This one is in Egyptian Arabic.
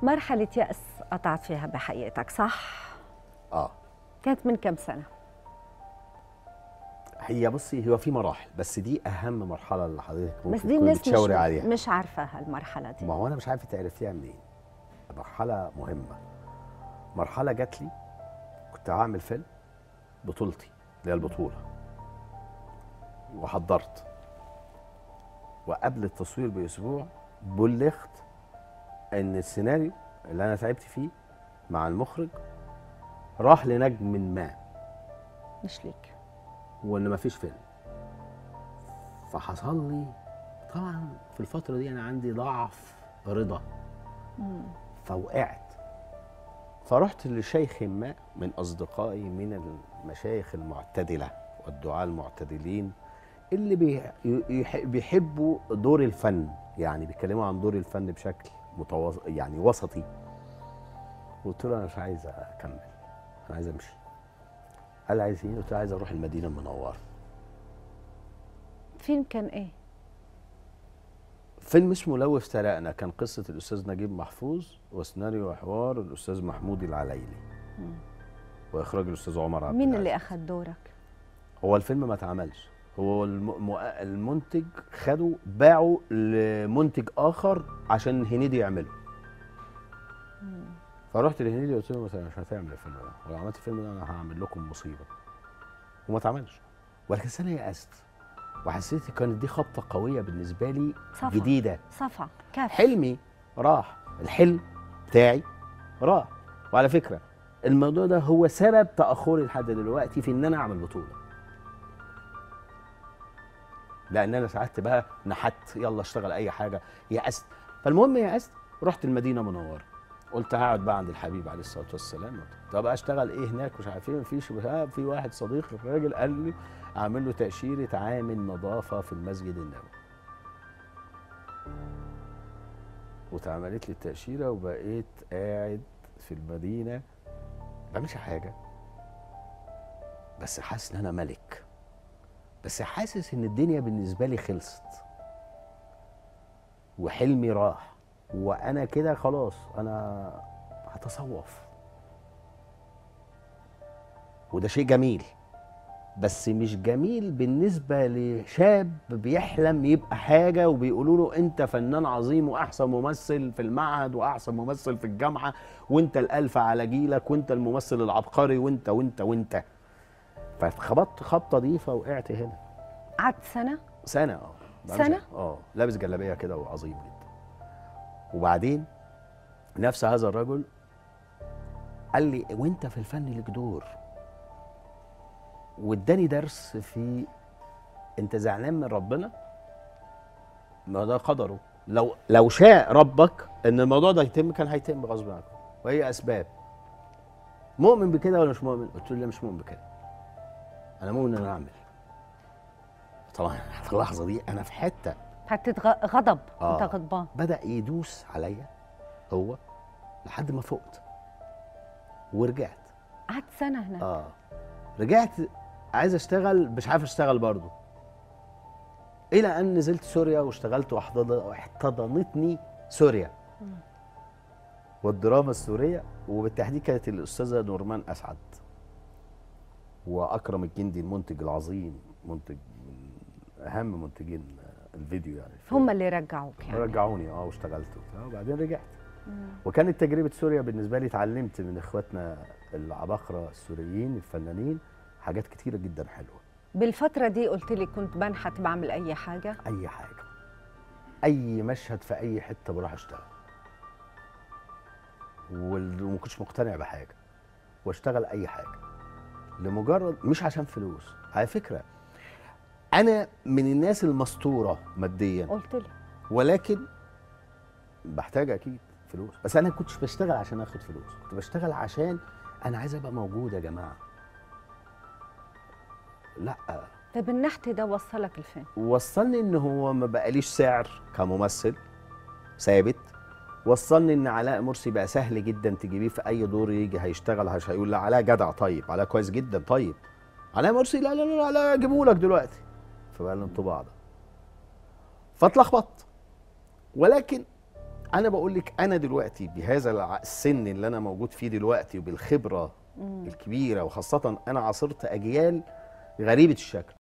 مرحله يأس قطعت فيها بحياتك صح اه كانت من كم سنه هي بصي هو في مراحل بس دي اهم مرحله اللي حضرتك ممكن بس دي تكوني الناس مش بتشاوري عليها مش عارفه هالمرحله دي ما هو انا مش عارف انت عرفتيها منين مرحله مهمه مرحله جات لي كنت هعمل فيلم بطولتي اللي هي البطوله وحضرت وقبل التصوير باسبوع بلغت ان السيناريو اللي انا تعبت فيه مع المخرج راح لنجم ما مش ليك وان مفيش فيلم فحصل لي طبعا في الفتره دي انا عندي ضعف رضا فوقعت فرحت لشيخ ما من اصدقائي من المشايخ المعتدله والدعاة المعتدلين اللي بي- يح- بيحبوا دور الفن يعني بيتكلموا عن دور الفن بشكل متواص... يعني وسطي قلت له انا مش عايز اكمل انا عايز امشي قال لي عايز ايه قلت له عايز اروح المدينه المنوره فيلم كان ايه فيلم اسمه لو افترقنا كان قصة الأستاذ نجيب محفوظ وسيناريو وحوار الأستاذ محمود العلايلي وإخراج الأستاذ عمر عبد مين العزيز. اللي اخذ دورك هو الفيلم ما اتعملش هو الم... م- المنتج خده باعه لمنتج آخر عشان هنيدي يعمله فرحت لهنيدي قلت له مثلا مش هتعمل الفيلم ده ولو عملت الفيلم ده أنا هعمل لكم مصيبة وما اتعملش ولكن أنا يأست وحسيت كانت دي خبطة قوية بالنسبة لي صفا. جديدة صفا كاف حلمي راح الحلم بتاعي راح وعلى فكره الموضوع ده هو سبب تاخري لحد دلوقتي في ان انا اعمل بطوله لان انا ساعات بقى نحت يلا اشتغل اي حاجه يأست فالمهم يأست رحت المدينه منوره قلت هقعد بقى عند الحبيب عليه الصلاه والسلام طب اشتغل ايه هناك مش عارف ايه مفيش آه، في واحد صديق الراجل قال لي اعمل له تاشيره عامل نظافه في المسجد النبوي واتعملت لي التأشيرة وبقيت قاعد في المدينة ما بعملش حاجة بس حاسس إن أنا ملك بس حاسس إن الدنيا بالنسبة لي خلصت وحلمي راح وأنا كده خلاص أنا هتصوف وده شيء جميل بس مش جميل بالنسبة لشاب بيحلم يبقى حاجة وبيقولوا له أنت فنان عظيم وأحسن ممثل في المعهد وأحسن ممثل في الجامعة وأنت الألف على جيلك وأنت الممثل العبقري وأنت وأنت وأنت فخبطت خبطة دي فوقعت هنا قعدت سنه سنة اه بعمل سنة؟ شيء. اه لابس جلابية كده وعظيم جدا وبعدين نفس هذا الرجل قال لي وانت في الفن لك دور واداني درس في انت زعلان من ربنا ما ده قدره لو لو شاء ربك ان الموضوع ده يتم كان هيتم غصب عنك وهي اسباب مؤمن بكده ولا مش مؤمن قلت له لا مش مؤمن بكده انا مؤمن ان انا اعمل طبعا في اللحظه دي انا في حته حتى غ- غضب آه. انت غضبان بدا يدوس عليا هو لحد ما فقت ورجعت قعدت سنه هناك اه رجعت عايز اشتغل مش عارف اشتغل برضه الى ان نزلت سوريا واشتغلت واحتض- واحتضنتني سوريا والدراما السوريه وبالتحديد كانت الاستاذه نورمان اسعد واكرم الجندي المنتج العظيم منتج من اهم منتجين الفيديو يعني هم اللي رجعوك يعني رجعوني اه واشتغلت وبتاع وبعدين رجعت وكانت تجربه سوريا بالنسبه لي اتعلمت من اخواتنا العباقره السوريين الفنانين حاجات كتيره جدا حلوه بالفتره دي قلت لي كنت بنحت بعمل اي حاجه اي حاجه اي مشهد في اي حته بروح اشتغل وال- وما كنتش مقتنع بحاجه واشتغل اي حاجه لمجرد مش عشان فلوس على فكره انا من الناس المستوره ماديا قلت لي ولكن بحتاج اكيد فلوس بس انا ما كنتش بشتغل عشان اخد فلوس كنت بشتغل عشان انا عايز ابقى موجود يا جماعه لا طيب النحت ده وصلك لفين وصلني ان هو ما بقاليش سعر كممثل ثابت وصلني ان علاء مرسي بقى سهل جدا تجيبيه في اي دور يجي هيشتغل هش- هيقول لا علاء جدع طيب علاء كويس جدا طيب علاء مرسي لا لا لا لا اجيبه لك دلوقتي فبقى الانطباع ده فاتلخبطت ولكن انا بقول لك انا دلوقتي بهذا الع- السن اللي انا موجود فيه دلوقتي وبالخبره مم. الكبيره وخاصه انا عاصرت اجيال غريبه الشكل